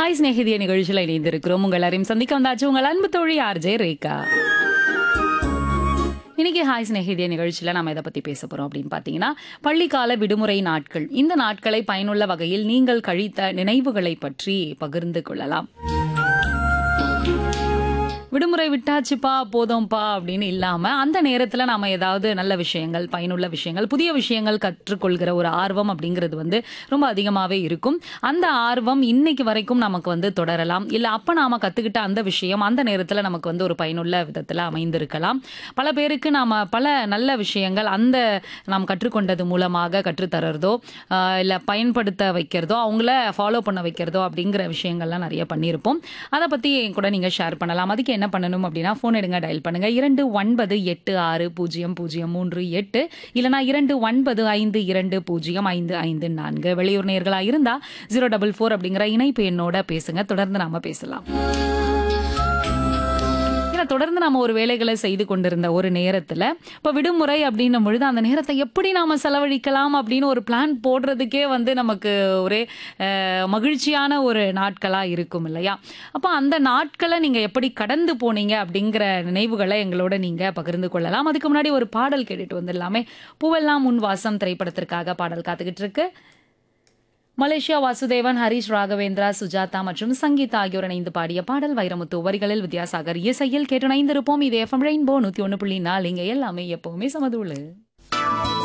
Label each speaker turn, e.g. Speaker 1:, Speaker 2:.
Speaker 1: hi ஸ்நேகிதிய நிகழ்ச்சியில் இணைந்திருக்கிறோம் உங்கள் எல்லாரையும் சந்திக்க வந்தாச்சு உங்கள் அன்பு தோழி ஆர்ஜே ரேகா இன்னைக்கு ஹாய் ஸ்நேகிதிய நிகழ்ச்சியில் நம்ம எதை பற்றி பேச போகிறோம் அப்படின்னு பார்த்தீங்கன்னா பள்ளிக்கால விடுமுறை நாட்கள் இந்த நாட்களை பயனுள்ள வகையில் நீங்கள் கழித்த நினைவுகளை பற்றி பகிர்ந்து கொள்ளலாம் விடுமுறை விட்டாச்சுப்பா போதும்பா அப்படின்னு இல்லாம அந்த நேரத்துல நாம ஏதாவது நல்ல விஷயங்கள் பயனுள்ள விஷயங்கள் புதிய விஷயங்கள் கற்றுக்கொள்கிற ஒரு ஆர்வம் அப்படிங்கிறது வந்து ரொம்ப அதிகமாவே இருக்கும் அந்த ஆர்வம் இன்னைக்கு வரைக்கும் நமக்கு வந்து தொடரலாம் இல்ல அப்ப நாம கத்துக்கிட்ட அந்த விஷயம் அந்த நேரத்துல நமக்கு வந்து ஒரு பயனுள்ள விதத்துல அமைந்திருக்கலாம் பல பேருக்கு நாம பல நல்ல விஷயங்கள் அந்த நாம் கற்றுக்கொண்டது மூலமாக கற்றுத்தரதோ ஆஹ் இல்ல பயன்படுத்த வைக்கிறதோ அவங்கள ஃபாலோ பண்ண வைக்கிறதோ அப்படிங்கிற விஷயங்கள்லாம் நிறைய பண்ணியிருப்போம் அதை பத்தி என் கூட நீங்க ஷேர் பண்ணலாம் அதுக்கு என்ன பண்ணணும் அப்படின்னா ஃபோன் எடுங்க டயல் பண்ணுங்க இரண்டு ஒன்பது எட்டு ஆறு பூஜ்ஜியம் பூஜ்ஜியம் மூன்று எட்டு இல்லனா இரண்டு ஒன்பது ஐந்து இரண்டு பூஜ்ஜியம் ஐந்து ஐந்து நான்கு வெளியூர் நேர்களா இருந்தா ஜீரோ டபுள் ஃபோர் அப்படிங்கிற இணைப்பு எண்ணோட பேசுங்க தொடர்ந்து நாம பேசலாம் ஏன்னா தொடர்ந்து நாம ஒரு வேலைகளை செய்து கொண்டிருந்த ஒரு நேரத்துல இப்ப விடுமுறை அப்படின்னும் பொழுது அந்த நேரத்தை எப்படி நாம செலவழிக்கலாம் அப்படின்னு ஒரு பிளான் போடுறதுக்கே வந்து நமக்கு ஒரே அஹ், மகிழ்ச்சியான ஒரு நாட்களா இருக்கும் இல்லையா அப்ப அந்த நாட்களை நீங்க எப்படி கடந்து போனீங்க அப்படிங்கிற நினைவுகளை எங்களோட நீங்க பகிர்ந்து கொள்ளலாம் அதுக்கு முன்னாடி ஒரு பாடல் கேட்டுட்டு வந்துடலாமே பூவெல்லாம் முன் வாசம் திரைப்படத்திற்காக பாடல் காத்துக்கிட்டு இருக்கு மலேசியா வாசுதேவன் ஹரிஷ் ராகவேந்திரா சுஜாதா மற்றும் சங்கீதா ஆகியோர் இணைந்து பாடிய பாடல் வைரமுத்து வரிகளில் வித்யாசாகர் இசையில் கேட்டு இணைந்திருப்போம் இது எஃப்எம் ரெயின்போ நூத்தி ஒன்று புள்ளி நாலு இங்க எல்லாமே எப்பவுமே சமதுள்ளு